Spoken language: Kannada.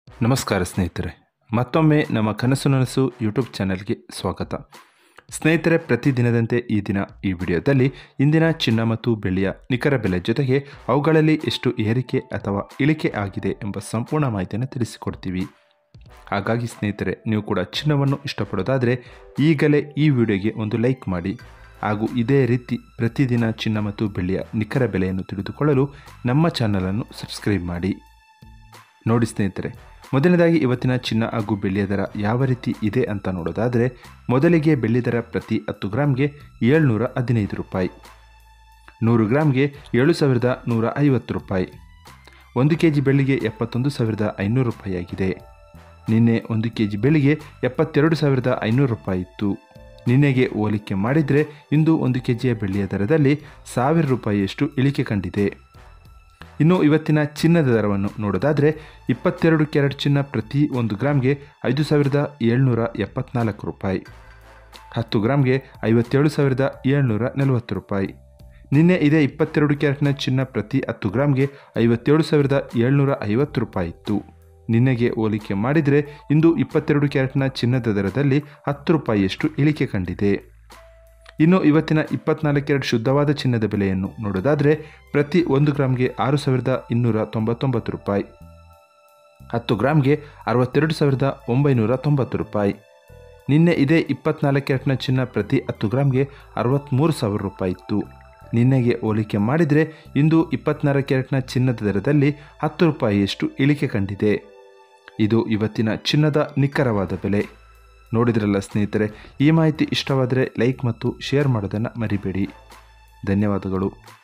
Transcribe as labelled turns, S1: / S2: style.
S1: ನಮಸ್ಕಾರ ಸ್ನೇಹಿತರೆ ಮತ್ತೊಮ್ಮೆ ನಮ್ಮ ಕನಸು ನನಸು ಯೂಟ್ಯೂಬ್ ಚಾನೆಲ್ಗೆ ಸ್ವಾಗತ ಸ್ನೇಹಿತರೆ ಪ್ರತಿದಿನದಂತೆ ಈ ದಿನ ಈ ವಿಡಿಯೋದಲ್ಲಿ ಇಂದಿನ ಚಿನ್ನ ಮತ್ತು ಬೆಳ್ಳಿಯ ನಿಖರ ಬೆಲೆ ಜೊತೆಗೆ ಅವುಗಳಲ್ಲಿ ಎಷ್ಟು ಏರಿಕೆ ಅಥವಾ ಇಳಿಕೆ ಆಗಿದೆ ಎಂಬ ಸಂಪೂರ್ಣ ಮಾಹಿತಿಯನ್ನು ತಿಳಿಸಿಕೊಡ್ತೀವಿ ಹಾಗಾಗಿ ಸ್ನೇಹಿತರೆ ನೀವು ಕೂಡ ಚಿನ್ನವನ್ನು ಇಷ್ಟಪಡೋದಾದರೆ ಈಗಲೇ ಈ ವಿಡಿಯೋಗೆ ಒಂದು ಲೈಕ್ ಮಾಡಿ ಹಾಗೂ ಇದೇ ರೀತಿ ಪ್ರತಿದಿನ ಚಿನ್ನ ಮತ್ತು ಬೆಳ್ಳಿಯ ನಿಖರ ಬೆಲೆಯನ್ನು ತಿಳಿದುಕೊಳ್ಳಲು ನಮ್ಮ ಚಾನಲನ್ನು ಸಬ್ಸ್ಕ್ರೈಬ್ ಮಾಡಿ ನೋಡಿ ಸ್ನೇಹಿತರೆ ಮೊದಲನೇದಾಗಿ ಇವತ್ತಿನ ಚಿನ್ನ ಹಾಗೂ ಬೆಳ್ಳಿಯ ದರ ಯಾವ ರೀತಿ ಇದೆ ಅಂತ ನೋಡೋದಾದರೆ ಮೊದಲಿಗೆ ಬೆಳ್ಳಿ ದರ ಪ್ರತಿ ಹತ್ತು ಗ್ರಾಮ್ಗೆ ಏಳ್ನೂರ ಹದಿನೈದು ರೂಪಾಯಿ ನೂರು ಗ್ರಾಮ್ಗೆ ಏಳು ಸಾವಿರದ ನೂರ ಐವತ್ತು ರೂಪಾಯಿ ಒಂದು ಕೆ ಜಿ ಬೆಳ್ಳಿಗೆ ಎಪ್ಪತ್ತೊಂದು ಸಾವಿರದ ಐನೂರು ರೂಪಾಯಿ ಆಗಿದೆ ನಿನ್ನೆ ಒಂದು ಕೆ ಜಿ ಬೆಳ್ಳಿಗೆ ಎಪ್ಪತ್ತೆರಡು ಸಾವಿರದ ಐನೂರು ರೂಪಾಯಿ ಇತ್ತು ನಿನ್ನೆಗೆ ಹೋಲಿಕೆ ಮಾಡಿದರೆ ಇಂದು ಒಂದು ಕೆ ಜಿಯ ಬೆಳ್ಳಿಯ ದರದಲ್ಲಿ ಸಾವಿರ ರೂಪಾಯಿಯಷ್ಟು ಇಳಿಕೆ ಕಂಡಿದೆ ಇನ್ನು ಇವತ್ತಿನ ಚಿನ್ನದ ದರವನ್ನು ನೋಡೋದಾದರೆ ಇಪ್ಪತ್ತೆರಡು ಕ್ಯಾರೆಟ್ ಚಿನ್ನ ಪ್ರತಿ ಒಂದು ಗ್ರಾಮ್ಗೆ ಐದು ಸಾವಿರದ ಏಳ್ನೂರ ಎಪ್ಪತ್ನಾಲ್ಕು ರೂಪಾಯಿ ಹತ್ತು ಗ್ರಾಮ್ಗೆ ಐವತ್ತೇಳು ಸಾವಿರದ ಏಳ್ನೂರ ನಲವತ್ತು ರೂಪಾಯಿ ನಿನ್ನೆ ಇದೇ ಇಪ್ಪತ್ತೆರಡು ಕ್ಯಾರೆಟ್ನ ಚಿನ್ನ ಪ್ರತಿ ಹತ್ತು ಗ್ರಾಮ್ಗೆ ಐವತ್ತೇಳು ಸಾವಿರದ ಏಳ್ನೂರ ಐವತ್ತು ರೂಪಾಯಿ ಇತ್ತು ನಿನ್ನೆಗೆ ಹೋಲಿಕೆ ಮಾಡಿದರೆ ಇಂದು ಇಪ್ಪತ್ತೆರಡು ಕ್ಯಾರೆಟ್ನ ಚಿನ್ನದ ದರದಲ್ಲಿ ಹತ್ತು ರೂಪಾಯಿಯಷ್ಟು ಇಳಿಕೆ ಕಂಡಿದೆ ಇನ್ನು ಇವತ್ತಿನ ಇಪ್ಪತ್ನಾಲ್ಕು ಕ್ಯಾರೆಟ್ ಶುದ್ಧವಾದ ಚಿನ್ನದ ಬೆಲೆಯನ್ನು ನೋಡೋದಾದರೆ ಪ್ರತಿ ಒಂದು ಗ್ರಾಮ್ಗೆ ಆರು ಸಾವಿರದ ಇನ್ನೂರ ತೊಂಬತ್ತೊಂಬತ್ತು ರೂಪಾಯಿ ಹತ್ತು ಗ್ರಾಮ್ಗೆ ಅರವತ್ತೆರಡು ಸಾವಿರದ ಒಂಬೈನೂರ ತೊಂಬತ್ತು ರೂಪಾಯಿ ನಿನ್ನೆ ಇದೇ ಇಪ್ಪತ್ನಾಲ್ಕು ಕ್ಯಾರೆಟ್ನ ಚಿನ್ನ ಪ್ರತಿ ಹತ್ತು ಗ್ರಾಮ್ಗೆ ಅರವತ್ತ್ಮೂರು ಸಾವಿರ ರೂಪಾಯಿ ಇತ್ತು ನಿನ್ನೆಗೆ ಹೋಲಿಕೆ ಮಾಡಿದರೆ ಇಂದು ಇಪ್ಪತ್ನಾಲ್ಕು ಕ್ಯಾರೆಟ್ನ ಚಿನ್ನದ ದರದಲ್ಲಿ ಹತ್ತು ರೂಪಾಯಿಯಷ್ಟು ಇಳಿಕೆ ಕಂಡಿದೆ ಇದು ಇವತ್ತಿನ ಚಿನ್ನದ ನಿಖರವಾದ ಬೆಲೆ ನೋಡಿದ್ರಲ್ಲ ಸ್ನೇಹಿತರೆ ಈ ಮಾಹಿತಿ ಇಷ್ಟವಾದರೆ ಲೈಕ್ ಮತ್ತು ಶೇರ್ ಮಾಡೋದನ್ನು ಮರಿಬೇಡಿ ಧನ್ಯವಾದಗಳು